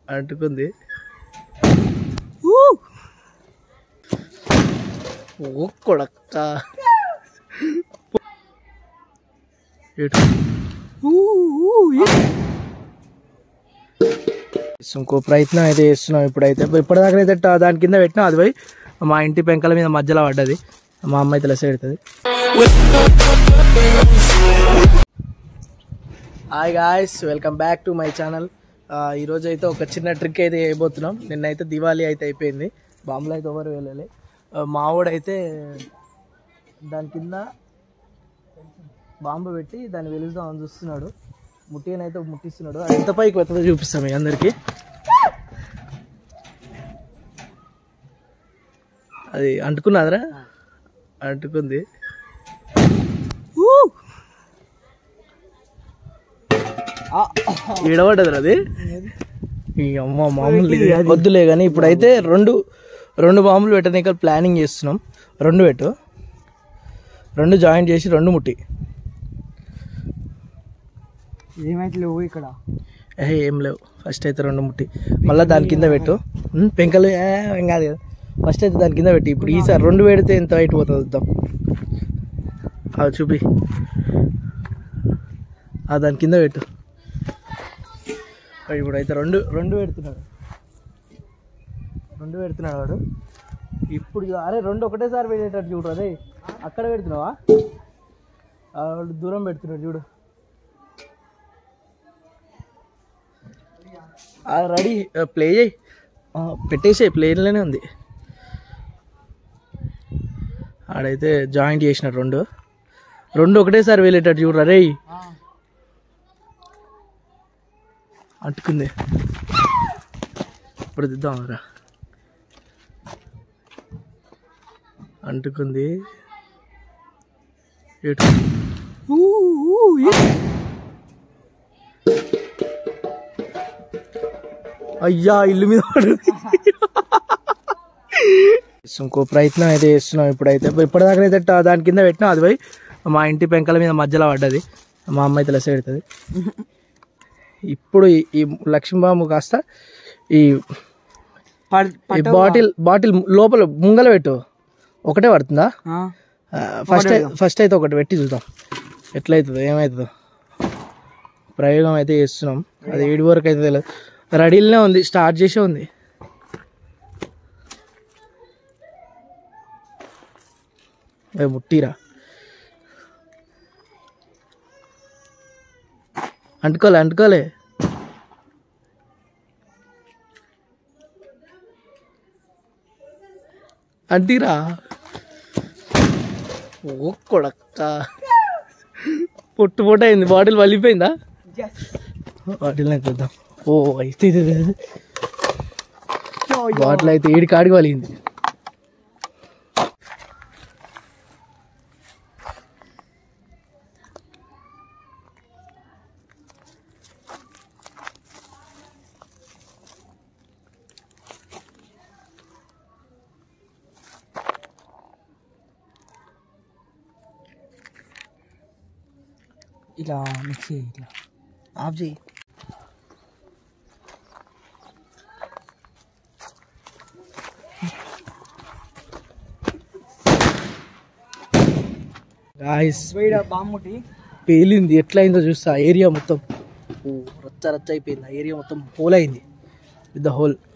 అంటుకుంది ఓ కొడక్క ఎటు? ఊ, ఊ, ఏ. ఇంకో ప్రయత్నం అయితే చేస్తున్నాం ఇప్పుడైతే ఇప్పటిదాకా అయితే టా- దాని కింద పెట్టినా అది పోయి మా ఇంటి పెంకల మీద మధ్యలో పడ్డది మా అమ్మ అయితే లెస్ పెడుతుంది hi guys welcome back to my channel ఈరోజు అయితే ఒక చిన్న ట్రిక్ అయితే చేయబోతున్నాం నిన్నైతే దివాళీ అయితే అయిపోయింది బాంబులు అయితే ఎవరు వెళ్ళలే ఆ, మావోడైతే దాని కింద బాంబు పెట్టి దాన్ని వెలుగుదామని చూస్తున్నాడు ముట్టినైతే ముట్టిస్తున్నాడు అది ఎంత పైకి వెళ్తుందో చూపిస్తాం మీ అందరికీ అది అంటుకున్నదిరా అంటుకుంది ఊ! ఈడబడ్డది అది ఈ అమ్మ మామూలు ఇది. వద్దులే కానీ ఇప్పుడైతే రెండు రెండు బాంబులు పెట్టడానికి ప్లానింగ్ చేస్తున్నాం రెండు పెట్టు రెండు జాయింట్ చేసి రెండు ముట్టి ఏమైతే లేవు ఇక్కడ ఏ ఏం లేవు ఫస్ట్ అయితే రెండు ముట్టి మళ్ళీ దాని కింద పెట్టు ఉమ్, పెంకలు ఏ, ఏం కాదు కదా ఫస్ట్ అయితే దాని కింద పెట్టి ఇప్పుడు ఈసారి రెండు పెడితే ఎంత హైట్ పోతుంది చూద్దాం అవి చూపి ఆ దాని కింద పెట్టు ఇప్పుడు అయితే రెండు రెండు పెడుతున్నాడు రెండు పెడుతున్నాడు వాడు ఇప్పుడు చూ- అరే రెండు ఒకటేసారి పెట్టేటట్టు చూడు అదే అక్కడ పెడుతున్నావా ఆ, వాడు దూరం పెడుతున్నాడు చూడు రెడీ ప్లే చేయి పెట్టేసే ప్లేన్లోనే ఉంది ఆడైతే జాయింట్ చేసినాడు రెండు రెండు ఒకటేసారి వెళ్ళేటట్టు చూడరా రే అంటుకుంది ఇప్పుడు దిద్దాం రా అంటుకుంది ఎటు ఊ, ఊ, ఏ. అయ్యా ఇల్లు మీద పడు ఇంకో ప్రయత్నం అయితే చేస్తున్నాం ఇప్పుడైతే ఇప్పటిదాకా అయితే టా- దాని కింద పెట్టినా అది పోయి మా ఇంటి పెంకల మీద మధ్యలో పడ్డది మా అమ్మ అయితే లెస్ పెడుతుంది ఇప్పుడు ఈ- ఈ లక్ష్మీబాబు కాస్త ఈ ఈ బాటిల్ బాటిల్ లోపల ముంగల పెట్టు ఒకటే పడుతుందా ఫస్ట్ ఫస్ట్ అయితే ఒకటి పెట్టి చూద్దాం ఎట్లయితుందో ఏమవుతుందో ప్రయోగం అయితే చేస్తున్నాం అది ఏడు వరకు అయితే తెలియదు రెడీలోనే ఉంది స్టార్ట్ చేసే ఉంది ఏ ముట్టిరా అంటుకోలే అంటుకోలే అంటీరా ఓ కొడక్క పొట్టు పొట్టు అయింది బాటిల్ వలిపోయిందా బాటిల్ నాకు చూద్దాం ఓ అయితే ఇది- ఇది- ఇది. బాటిల్ అయితే ఏడు కాడికి వలిగింది ఇలా మిక్సీ ఇట్లా ఆఫ్ చేయి గాయస్ బామ్ముటి పేలింది ఎట్లా అయిందో చూస్తా ఏరియా మొత్తం ఓ రచ్చ రచ్చ అయిపోయింది ఆ ఏరియా మొత్తం హోల్ అయింది విత్ ద హోల్